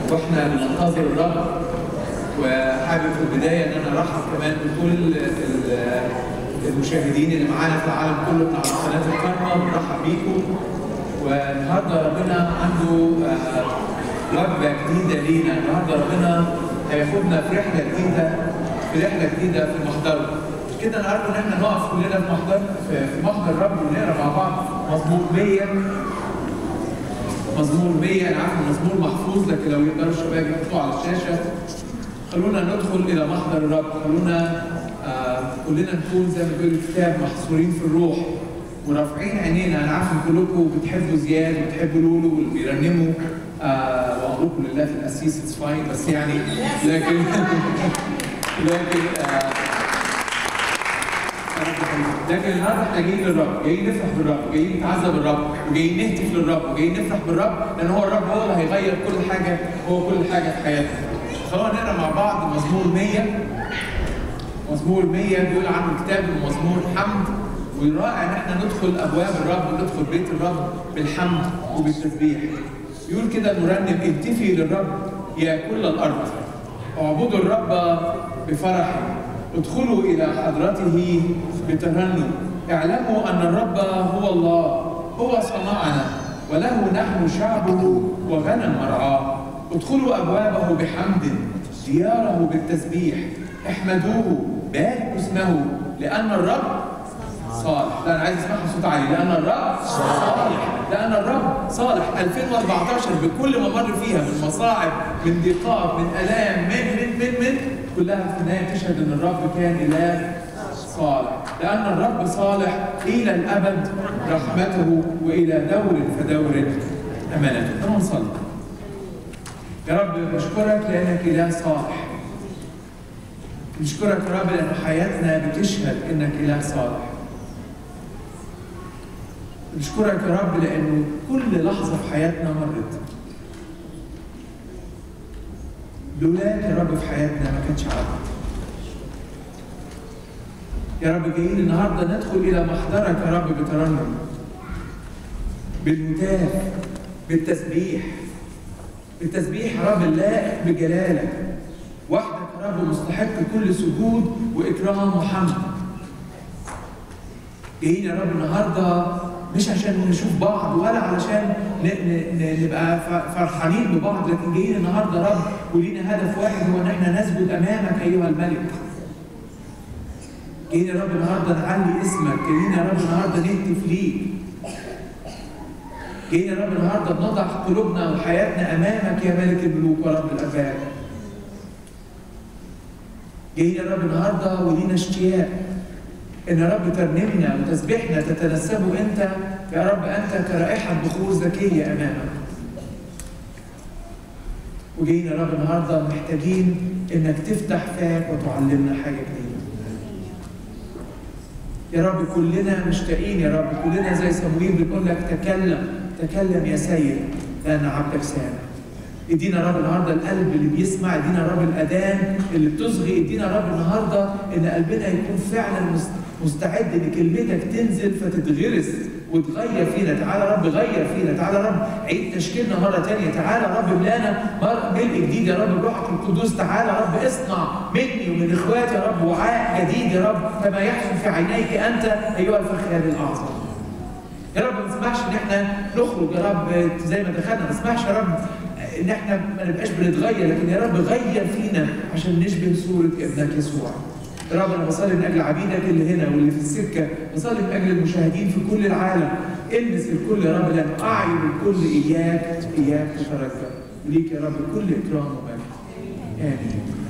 واحنا بننتظر الرب وحابب في البدايه ان انا ارحب كمان بكل ال- المشاهدين اللي معانا في العالم كله من على قناه الكرمه بنرحب بيكم والنهارده ربنا عنده آه، وجبه جديده لينا النهارده ربنا هياخدنا في رحله جديده في رحله جديده في محضره مش كده انا عارف ان احنا نقف كلنا في محضر في في محضر الرب ونقرا مع بعض مزمور 100 مزمور 100 انا عارف المزمور محفوظ لكن لو يقدروا الشباب يحطوه على الشاشه خلونا ندخل الى محضر الرب خلونا آه كلنا نكون زي ما بيقول الكتاب محصورين في الروح ورافعين عينينا انا عارف ان كلكم بتحبوا زياد وبتحبوا لولو واللي بيرنموا آه وامركم لله في القسيس اتس فاين بس يعني لكن لكن آه لكن النهارده احنا جايين للرب، جايين نفرح بالرب، جايين نتعذب بالرب، وجايين نهتف للرب، وجايين نفرح بالرب لان هو الرب هو اللي هيغير كل حاجه، هو كل حاجه في حياتنا. خلونا نقرا مع بعض مزمور 100 مزمور 100 بيقول عنه الكتاب انه مزمور حمد والرائع ان احنا ندخل ابواب الرب وندخل بيت الرب بالحمد وبالتسبيح. يقول كده المرنم التفي للرب يا كل الارض اعبدوا الرب بفرح ادخلوا الى حضرته بترنم اعلموا ان الرب هو الله هو صنعنا وله نحن شعبه وغنم مرعاه ادخلوا ابوابه بحمد دياره بالتسبيح احمدوه باركوا اسمه لان الرب صالح لا انا عايز اسمعها بصوت عالي لان الرب صالح لان الرب صالح 2014 بكل ما مر فيها من مصاعب من ضيقات من الام من من من من كلها في النهايه تشهد ان الرب كان اله صالح لان الرب صالح الى الابد رحمته والى دور فدور امانته تعالوا نصلي يا رب بشكرك لانك اله صالح نشكرك يا رب لان حياتنا بتشهد انك اله صالح نشكرك يا رب لانه كل لحظه في حياتنا مرت لولاك يا رب في حياتنا ما كانش عدت يا رب جايين النهارده ندخل الى محضرك يا رب بترنم بالهتاف بالتسبيح بالتسبيح يا رب اللائق بجلالك وحدك يا رب مستحق كل سجود واكرام وحمد جايين يا رب النهارده مش عشان نشوف بعض ولا علشان ن- ن- ن- نبقى ف- فرحانين ببعض لكن جايين النهارده يا رب ولينا هدف واحد هو ان احنا نسجد امامك ايها الملك. جايين يا رب النهارده نعلي اسمك، جايين يا رب النهارده نهتف ليك. جايين يا رب النهارده بنضع قلوبنا وحياتنا امامك يا ملك الملوك ورب الاباء. جايين يا رب النهارده ولينا اشتياق ان يا رب ترنمنا وتسبيحنا تتنسبه انت يا رب انت كرائحه بخور زكيه امامك. وجايين يا رب النهارده محتاجين انك تفتح فاك وتعلمنا حاجه جديده. يا رب كلنا مشتاقين يا رب كلنا زي صمويل بنقول لك تكلم تكلم يا سيد لان عبدك سامع. ادينا يا رب النهارده القلب اللي بيسمع ادينا يا رب الاذان اللي بتصغي ادينا يا رب النهارده ان قلبنا يكون فعلا مست- مستعد ان كلمتك تنزل فتتغرس وتغير فينا تعالى يا رب غير فينا تعالى يا رب عيد تشكيلنا مره ثانيه تعالى يا رب ملانا مر- ملء جديد يا رب بروحك القدوس تعالى يا رب اصنع مني ومن اخواتي يا رب وعاء جديد يا رب كما يحسن في عينيك انت ايها الفخار الاعظم يا رب ما نسمحش ان احنا نخرج يا رب زي ما دخلنا ما نسمحش يا رب ان احنا ما نبقاش بنتغير لكن يا رب غير فينا عشان نشبه صوره ابنك يسوع. يا رب انا بصلي من اجل عبيدك اللي هنا واللي في السكه، بصلي من اجل المشاهدين في كل العالم، المس الكل يا رب لان اعين الكل اياك اياك تترجى. ليك يا رب كل اكرام ومجد. امين.